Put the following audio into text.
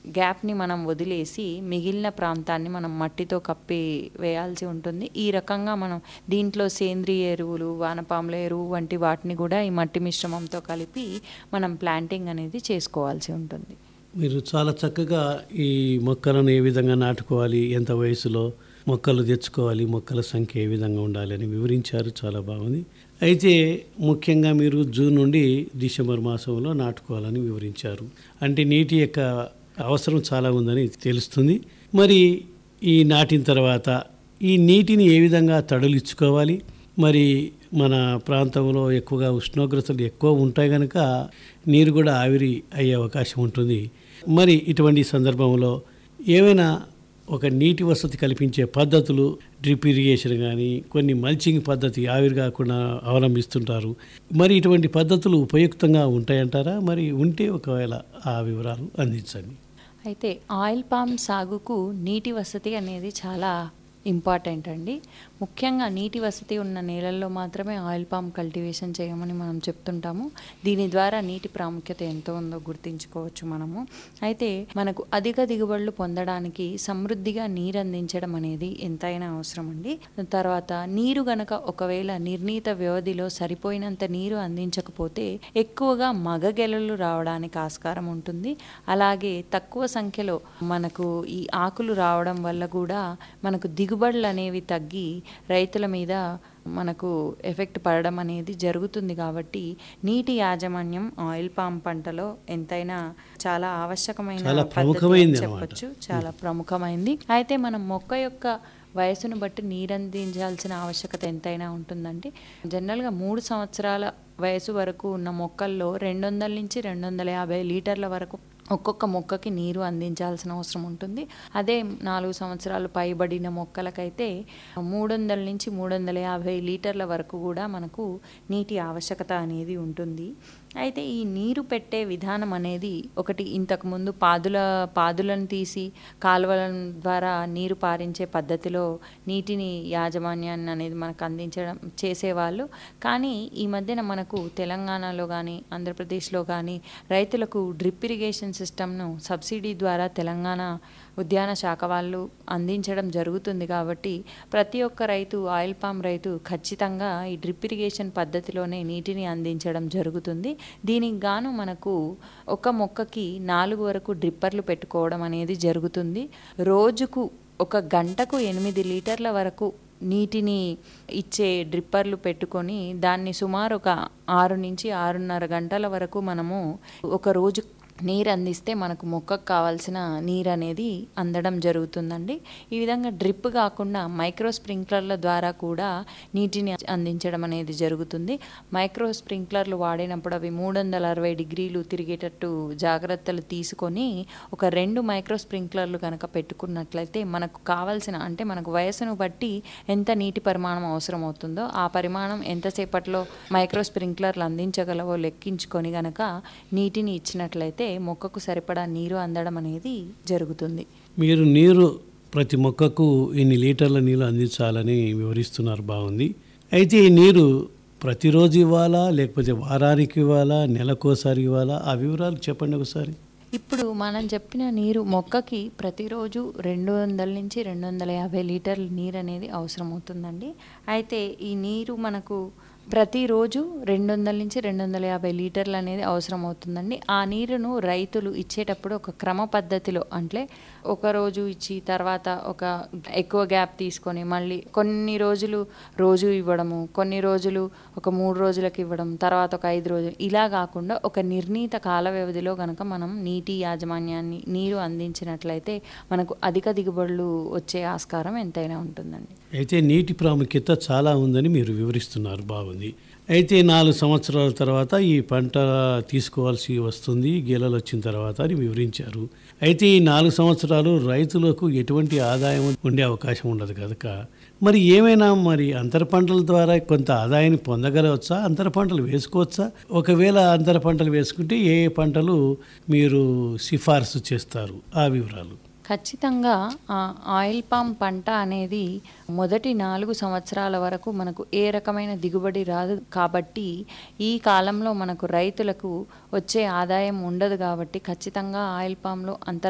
గ్యాప్ని మనం వదిలేసి మిగిలిన ప్రాంతాన్ని మనం మట్టితో కప్పి వేయాల్సి ఉంటుంది ఈ రకంగా మనం దీంట్లో సేంద్రియ ఎరువులు వానపాముల ఎరువు వంటి వాటిని కూడా ఈ మట్టి మిశ్రమంతో కలిపి మనం ప్లాంటింగ్ అనేది చేసుకోవాల్సి ఉంటుంది మీరు చాలా చక్కగా ఈ మొక్కలను ఏ విధంగా నాటుకోవాలి ఎంత వయసులో మొక్కలు తెచ్చుకోవాలి మొక్కల సంఖ్య ఏ విధంగా ఉండాలి అని వివరించారు చాలా బాగుంది అయితే ముఖ్యంగా మీరు జూన్ నుండి డిసెంబర్ మాసంలో నాటుకోవాలని వివరించారు అంటే నీటి యొక్క అవసరం చాలా ఉందని తెలుస్తుంది మరి ఈ నాటిన తర్వాత ఈ నీటిని ఏ విధంగా తడులిచ్చుకోవాలి మరి మన ప్రాంతంలో ఎక్కువగా ఉష్ణోగ్రతలు ఎక్కువ ఉంటాయి కనుక నీరు కూడా ఆవిరి అయ్యే అవకాశం ఉంటుంది మరి ఇటువంటి సందర్భంలో ఏవైనా ఒక నీటి వసతి కల్పించే పద్ధతులు డ్రిప్ ఇరిగేషన్ కానీ కొన్ని మల్చింగ్ పద్ధతి ఆవిరి కాకుండా అవలంబిస్తుంటారు మరి ఇటువంటి పద్ధతులు ఉపయుక్తంగా ఉంటాయంటారా మరి ఉంటే ఒకవేళ ఆ వివరాలు అందించండి అయితే ఆయిల్ పామ్ సాగుకు నీటి వసతి అనేది చాలా ఇంపార్టెంట్ అండి ముఖ్యంగా నీటి వసతి ఉన్న నేలల్లో మాత్రమే ఆయిల్ పామ్ కల్టివేషన్ చేయమని మనం చెప్తుంటాము దీని ద్వారా నీటి ప్రాముఖ్యత ఎంతో ఉందో గుర్తించుకోవచ్చు మనము అయితే మనకు అధిక దిగుబడులు పొందడానికి సమృద్ధిగా నీరు అందించడం అనేది ఎంతైనా అవసరం అండి తర్వాత నీరు గనక ఒకవేళ నిర్ణీత వ్యవధిలో సరిపోయినంత నీరు అందించకపోతే ఎక్కువగా మగగెలలు రావడానికి ఆస్కారం ఉంటుంది అలాగే తక్కువ సంఖ్యలో మనకు ఈ ఆకులు రావడం వల్ల కూడా మనకు దిగుబడులు అనేవి తగ్గి రైతుల మీద మనకు ఎఫెక్ట్ పడడం అనేది జరుగుతుంది కాబట్టి నీటి యాజమాన్యం ఆయిల్ పామ్ పంటలో ఎంతైనా చాలా ఆవశ్యకమైన చాలా పద్ధతి అని ప్రముఖమైంది అన్నమాట. చెప్పొచ్చు చాలా ప్రముఖమైంది అయితే మనం మొక్క యొక్క వయసును బట్టి నీరు అందించాల్సిన ఆవశ్యకత ఎంతైనా ఉంటుందంటే జనరల్గా మూడు సంవత్సరాల వయసు వరకు ఉన్న మొక్కల్లో రెండు వందల నుంచి రెండు వందల యాభై లీటర్ల వరకు ఒక్కొక్క మొక్కకి నీరు అందించాల్సిన అవసరం ఉంటుంది అదే నాలుగు సంవత్సరాలు పైబడిన మొక్కలకైతే మూడు వందల నుంచి మూడు వందల యాభై లీటర్ల వరకు కూడా మనకు నీటి ఆవశ్యకత అనేది ఉంటుంది అయితే ఈ నీరు పెట్టే విధానం అనేది ఒకటి ఇంతకు ముందు పాదుల పాదులను తీసి కాలువల ద్వారా నీరు పారించే పద్ధతిలో నీటిని యాజమాన్యాన్ని అనేది మనకు అందించడం చేసేవాళ్ళు కానీ ఈ మధ్యన మనకు తెలంగాణలో కానీ ఆంధ్రప్రదేశ్లో కానీ రైతులకు డ్రిప్ ఇరిగేషన్ సిస్టమ్ను సబ్సిడీ ద్వారా తెలంగాణ ఉద్యాన శాఖ వాళ్ళు అందించడం జరుగుతుంది కాబట్టి ప్రతి ఒక్క రైతు ఆయిల్ పామ్ రైతు ఖచ్చితంగా ఈ డ్రిప్ ఇరిగేషన్ పద్ధతిలోనే నీటిని అందించడం జరుగుతుంది దీనికి గాను మనకు ఒక మొక్కకి నాలుగు వరకు డ్రిప్పర్లు పెట్టుకోవడం అనేది జరుగుతుంది రోజుకు ఒక గంటకు ఎనిమిది లీటర్ల వరకు నీటిని ఇచ్చే డ్రిప్పర్లు పెట్టుకొని దాన్ని సుమారు ఒక ఆరు నుంచి ఆరున్నర గంటల వరకు మనము ఒక రోజు నీరు అందిస్తే మనకు మొక్కకు కావాల్సిన నీరు అనేది అందడం జరుగుతుందండి ఈ విధంగా డ్రిప్ కాకుండా మైక్రో స్ప్రింక్లర్ల ద్వారా కూడా నీటిని అందించడం అనేది జరుగుతుంది మైక్రో స్ప్రింక్లర్లు వాడినప్పుడు అవి మూడు వందల అరవై డిగ్రీలు తిరిగేటట్టు జాగ్రత్తలు తీసుకొని ఒక రెండు మైక్రో స్ప్రింక్లర్లు కనుక పెట్టుకున్నట్లయితే మనకు కావాల్సిన అంటే మనకు వయసును బట్టి ఎంత నీటి పరిమాణం అవసరం అవుతుందో ఆ పరిమాణం ఎంతసేపట్లో మైక్రో స్ప్రింక్లర్లు అందించగలవో లెక్కించుకొని గనక నీటిని ఇచ్చినట్లయితే మొక్కకు సరిపడా నీరు అందడం అనేది జరుగుతుంది మీరు నీరు ప్రతి మొక్కకు ఇన్ని లీటర్ల నీళ్ళు అందించాలని వివరిస్తున్నారు బాగుంది అయితే ఈ నీరు ప్రతిరోజు ఇవ్వాలా లేకపోతే వారానికి ఇవ్వాలా నెలకోసారి ఇవ్వాలా ఆ వివరాలు చెప్పండి ఒకసారి ఇప్పుడు మనం చెప్పిన నీరు మొక్కకి ప్రతిరోజు రెండు వందల నుంచి రెండు వందల యాభై లీటర్ల నీరు అనేది అవసరం అవుతుందండి అయితే ఈ నీరు మనకు ప్రతిరోజు రెండు వందల నుంచి రెండు వందల యాభై లీటర్లు అనేది అవసరం అవుతుందండి ఆ నీరును రైతులు ఇచ్చేటప్పుడు ఒక క్రమ పద్ధతిలో అంటే ఒక రోజు ఇచ్చి తర్వాత ఒక ఎక్కువ గ్యాప్ తీసుకొని మళ్ళీ కొన్ని రోజులు రోజు ఇవ్వడము కొన్ని రోజులు ఒక మూడు రోజులకు ఇవ్వడం తర్వాత ఒక ఐదు రోజులు ఇలా కాకుండా ఒక నిర్ణీత కాల వ్యవధిలో కనుక మనం నీటి యాజమాన్యాన్ని నీరు అందించినట్లయితే మనకు అధిక దిగుబడులు వచ్చే ఆస్కారం ఎంతైనా ఉంటుందండి అయితే నీటి ప్రాముఖ్యత చాలా ఉందని మీరు వివరిస్తున్నారు బాగుంది అయితే నాలుగు సంవత్సరాల తర్వాత ఈ పంట తీసుకోవాల్సి వస్తుంది గేలలు వచ్చిన తర్వాత అని వివరించారు అయితే ఈ నాలుగు సంవత్సరాలు రైతులకు ఎటువంటి ఆదాయం ఉండే అవకాశం ఉండదు కనుక మరి ఏమైనా మరి అంతర పంటల ద్వారా కొంత ఆదాయాన్ని పొందగలవచ్చా అంతర పంటలు వేసుకోవచ్చా ఒకవేళ అంతర పంటలు వేసుకుంటే ఏ ఏ పంటలు మీరు సిఫార్సు చేస్తారు ఆ వివరాలు ఖచ్చితంగా ఆ ఆయిల్ పామ్ పంట అనేది మొదటి నాలుగు సంవత్సరాల వరకు మనకు ఏ రకమైన దిగుబడి రాదు కాబట్టి ఈ కాలంలో మనకు రైతులకు వచ్చే ఆదాయం ఉండదు కాబట్టి ఖచ్చితంగా ఆయిల్ పామ్లో అంతర